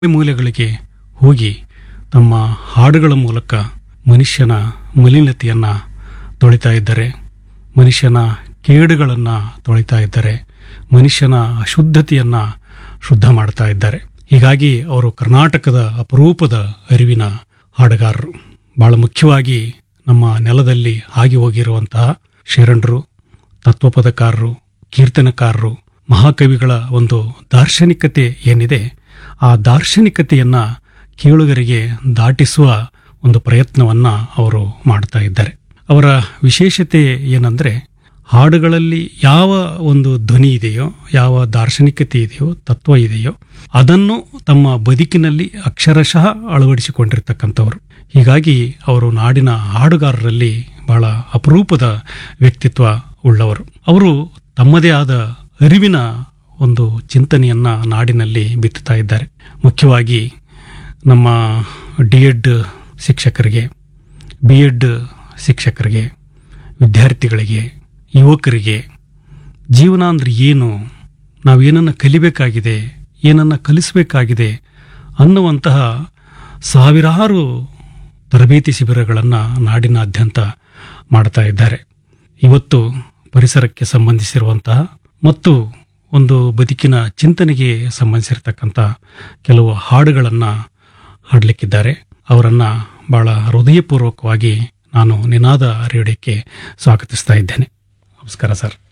ಮೂಲೆಗಳಿಗೆ ಹೋಗಿ ತಮ್ಮ ಹಾಡುಗಳ ಮೂಲಕ ಮನುಷ್ಯನ ಮಲಿನತೆಯನ್ನು ತೊಳಿತಾ ಇದ್ದಾರೆ ಮನುಷ್ಯನ ಕೇಡುಗಳನ್ನು ತೊಳಿತಾ ಇದ್ದಾರೆ ಮನುಷ್ಯನ ಅಶುದ್ಧತೆಯನ್ನು ಶುದ್ಧ ಮಾಡ್ತಾ ಇದ್ದಾರೆ ಹೀಗಾಗಿ ಅವರು ಕರ್ನಾಟಕದ ಅಪರೂಪದ ಅರಿವಿನ ಹಾಡುಗಾರರು ಬಹಳ ಮುಖ್ಯವಾಗಿ ನಮ್ಮ ನೆಲದಲ್ಲಿ ಆಗಿ ಹೋಗಿರುವಂತಹ ಶರಣರು ತತ್ವಪದಕಾರರು ಕೀರ್ತನಕಾರರು ಮಹಾಕವಿಗಳ ಒಂದು ದಾರ್ಶನಿಕತೆ ಏನಿದೆ ಆ ದಾರ್ಶನಿಕತೆಯನ್ನ ಕೇಳುಗರಿಗೆ ದಾಟಿಸುವ ಒಂದು ಪ್ರಯತ್ನವನ್ನ ಅವರು ಮಾಡ್ತಾ ಇದ್ದಾರೆ ಅವರ ವಿಶೇಷತೆ ಏನಂದ್ರೆ ಹಾಡುಗಳಲ್ಲಿ ಯಾವ ಒಂದು ಧ್ವನಿ ಇದೆಯೋ ಯಾವ ದಾರ್ಶನಿಕತೆ ಇದೆಯೋ ತತ್ವ ಇದೆಯೋ ಅದನ್ನು ತಮ್ಮ ಬದುಕಿನಲ್ಲಿ ಅಕ್ಷರಶಃ ಅಳವಡಿಸಿಕೊಂಡಿರ್ತಕ್ಕಂಥವ್ರು ಹೀಗಾಗಿ ಅವರು ನಾಡಿನ ಹಾಡುಗಾರರಲ್ಲಿ ಬಹಳ ಅಪರೂಪದ ವ್ಯಕ್ತಿತ್ವ ಉಳ್ಳವರು ಅವರು ತಮ್ಮದೇ ಆದ ಅರಿವಿನ ಒಂದು ಚಿಂತನೆಯನ್ನ ನಾಡಿನಲ್ಲಿ ಬಿತ್ತುತ್ತಾ ಇದ್ದಾರೆ ಮುಖ್ಯವಾಗಿ ನಮ್ಮ ಡಿ ಎಡ್ ಶಿಕ್ಷಕರಿಗೆ ಬಿ ಎಡ್ ಶಿಕ್ಷಕರಿಗೆ ವಿದ್ಯಾರ್ಥಿಗಳಿಗೆ ಯುವಕರಿಗೆ ಜೀವನ ಅಂದ್ರೆ ಏನು ನಾವೇನನ್ನು ಕಲಿಬೇಕಾಗಿದೆ ಏನನ್ನು ಕಲಿಸಬೇಕಾಗಿದೆ ಅನ್ನುವಂತಹ ಸಾವಿರಾರು ತರಬೇತಿ ಶಿಬಿರಗಳನ್ನು ನಾಡಿನಾದ್ಯಂತ ಮಾಡ್ತಾ ಇದ್ದಾರೆ ಇವತ್ತು ಪರಿಸರಕ್ಕೆ ಸಂಬಂಧಿಸಿರುವಂತಹ ಮತ್ತು ಒಂದು ಬದುಕಿನ ಚಿಂತನೆಗೆ ಸಂಬಂಧಿಸಿರ್ತಕ್ಕಂಥ ಕೆಲವು ಹಾಡುಗಳನ್ನು ಹಾಡಲಿಕ್ಕಿದ್ದಾರೆ ಅವರನ್ನು ಬಹಳ ಹೃದಯಪೂರ್ವಕವಾಗಿ ನಾನು ನಿನಾದ ರೇಡಿಯೋಕ್ಕೆ ಸ್ವಾಗತಿಸ್ತಾ ಇದ್ದೇನೆ ನಮಸ್ಕಾರ ಸರ್